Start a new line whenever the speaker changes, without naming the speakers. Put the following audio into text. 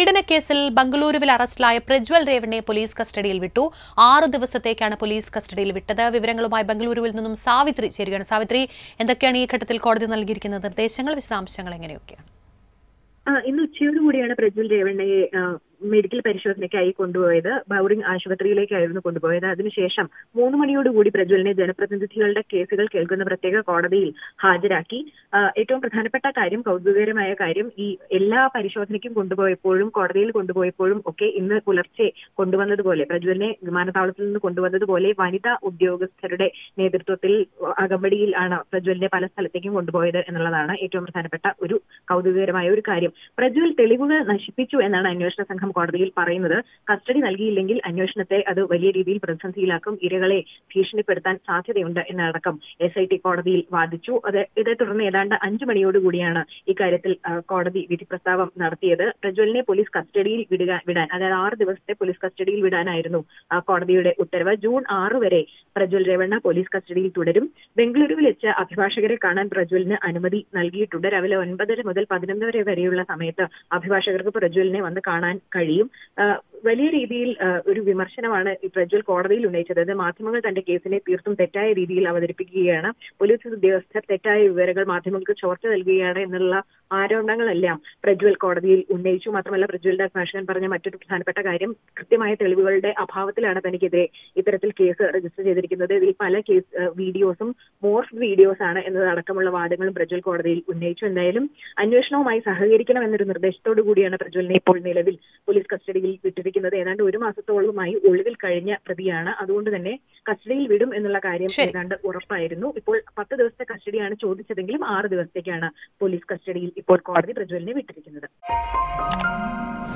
പീഡനക്കേസിൽ ബംഗളൂരുവിൽ അറസ്റ്റിലായ പ്രജ്വൽ രേവണ്ണെ പോലീസ് കസ്റ്റഡിയിൽ വിട്ടു ആറു ദിവസത്തേക്കാണ് പോലീസ് കസ്റ്റഡിയിൽ വിട്ടത് വിവരങ്ങളുമായി ബംഗളൂരുവിൽ നിന്നും സാവിത്രി ചേരുകയാണ് സാവിത്രി എന്തൊക്കെയാണ് ഈ ഘട്ടത്തിൽ കോടതി നൽകിയിരിക്കുന്ന നിർദ്ദേശങ്ങൾ വിശദാംശങ്ങൾ എങ്ങനെയൊക്കെയാണ്
ആ, ഇന്ന് ഉച്ചയോടുകൂടിയാണ് പ്രജ്വൽ രേവണ്ണയെ ആ, മെഡിക്കൽ പരിശോധനയ്ക്കായി കൊണ്ടുപോയത് ബൗറിംഗ് ആശുപത്രിയിലേക്കായിരുന്നു കൊണ്ടുപോയത് അതിനുശേഷം മൂന്ന് മണിയോടുകൂടി പ്രജ്വലിനെ ജനപ്രതിനിധികളുടെ കേസുകൾ കേൾക്കുന്ന പ്രത്യേക കോടതിയിൽ ഹാജരാക്കി ആ, ഏറ്റവും പ്രധാനപ്പെട്ട കാര്യം കൗതുകകരമായ കാര്യം ഈ എല്ലാ പരിശോധനയ്ക്കും കൊണ്ടുപോയപ്പോഴും കോടതിയിൽ കൊണ്ടുപോയപ്പോഴും ഒക്കെ ഇന്ന് പുലർച്ചെ കൊണ്ടുവന്നതുപോലെ പ്രജ്വലിനെ വിമാനത്താവളത്തിൽ നിന്ന് കൊണ്ടുവന്നതുപോലെ വനിതാ ഉദ്യോഗസ്ഥരുടെ നേതൃത്വത്തിൽ അകമ്പടിയിൽ ആണ് പ്രജ്വലിനെ പല സ്ഥലത്തേക്കും കൊണ്ടുപോയത് എന്നുള്ളതാണ് ഏറ്റവും പ്രധാനപ്പെട്ട ഒരു കൗതുകകരമായ ഒരു കാര്യം പ്രജ്വൽ തെളിവുകൾ നശിപ്പിച്ചു എന്നാണ് അന്വേഷണ സംഘം കോടതിയിൽ പറയുന്നത് കസ്റ്റഡി നൽകിയില്ലെങ്കിൽ അന്വേഷണത്തെ അത് വലിയ രീതിയിൽ പ്രതിസന്ധിയിലാക്കും ഇരകളെ ഭീഷണിപ്പെടുത്താൻ സാധ്യതയുണ്ട് എന്നടക്കം എസ് ഐ ടി കോടതിയിൽ വാദിച്ചു അത് ഇതേ തുടർന്ന് ഏതാണ്ട് അഞ്ചു മണിയോടുകൂടിയാണ് ഇക്കാര്യത്തിൽ ആ, കോടതി വിധി പ്രസ്താവം നടത്തിയത് പ്രജ്വലിനെ പോലീസ് കസ്റ്റഡിയിൽ വിടുക വിടാൻ അതായത് ആറ് ദിവസത്തെ പോലീസ് കസ്റ്റഡിയിൽ വിടാനായിരുന്നു ആ, കോടതിയുടെ ഉത്തരവ് ജൂൺ ആറ് വരെ പ്രജ്വൽ രേവണ്ണ പോലീസ് കസ്റ്റഡിയിൽ തുടരും ബംഗളൂരുവിൽ വെച്ച് അഭിഭാഷകരെ കാണാൻ പ്രജ്വലിന് അനുമതി നൽകിയിട്ടുണ്ട് രാവിലെ ഒൻപതര മുതൽ പതിനൊന്നര വരെയുള്ള സമയത്ത് അഭിഭാഷകർക്ക് പ്രജ്വലിനെ വന്ന് കാണാൻ കഴിയും ആ, വലിയ രീതിയിൽ ആ, ഒരു വിമർശനമാണ് ഈ പ്രജ്വൽ കോടതിയിൽ ഉന്നയിച്ചത് അത് മാധ്യമങ്ങൾ തന്റെ കേസിനെ തീർത്തും തെറ്റായ രീതിയിൽ അവതരിപ്പിക്കുകയാണ് പോലീസ് ഉദ്യോഗസ്ഥർ തെറ്റായ വിവരങ്ങൾ മാധ്യമങ്ങൾക്ക് ചോർച്ച നൽകുകയാണ് എന്നുള്ള ആരോപണങ്ങളെല്ലാം പ്രജ്വൽ കോടതിയിൽ ഉന്നയിച്ചു മാത്രമല്ല പ്രജ്വലിന്റെ അഭിഭാഷകൻ പറഞ്ഞ മറ്റൊരു പ്രധാനപ്പെട്ട കാര്യം കൃത്യമായ തെളിവുകളുടെ അഭാവത്തിലാണ് തനിക്കെതിരെ ഇത്തരത്തിൽ കേസ് രജിസ്റ്റർ ചെയ്തിരിക്കുന്നത് ഇതിൽ പല കേസ് ആ, വീഡിയോസും മോർഫ് വീഡിയോസ് ആണ് എന്നതടക്കമുള്ള വാദങ്ങളും പ്രജ്വൽ കോടതിയിൽ ഉന്നയിച്ചു എന്തായാലും അന്വേഷണവുമായി സഹകരിക്കണം എന്നൊരു നിർദ്ദേശത്തോടു കൂടിയാണ് പ്രജ്വലിനെ ഇപ്പോൾ നിലവിൽ പോലീസ് കസ്റ്റഡിയിൽ വിട്ടിരിക്കുന്നത് ഏതാണ്ട് ഒരു മാസത്തോളവുമായി ഒളിവിൽ കഴിഞ്ഞ പ്രതിയാണ് അതുകൊണ്ട് തന്നെ കസ്റ്റഡിയിൽ വിടും എന്നുള്ള കാര്യം
ശരി.
ഏതാണ്ട് ഉറപ്പായിരുന്നു ഇപ്പോൾ പത്ത് ദിവസത്തെ കസ്റ്റഡിയാണ് ചോദിച്ചതെങ്കിലും ആറ് ദിവസത്തേക്കാണ് പോലീസ് കസ്റ്റഡിയിൽ ഇപ്പോൾ കോടതി പ്രജ്വലിനെ വിട്ടിരിക്കുന്നത്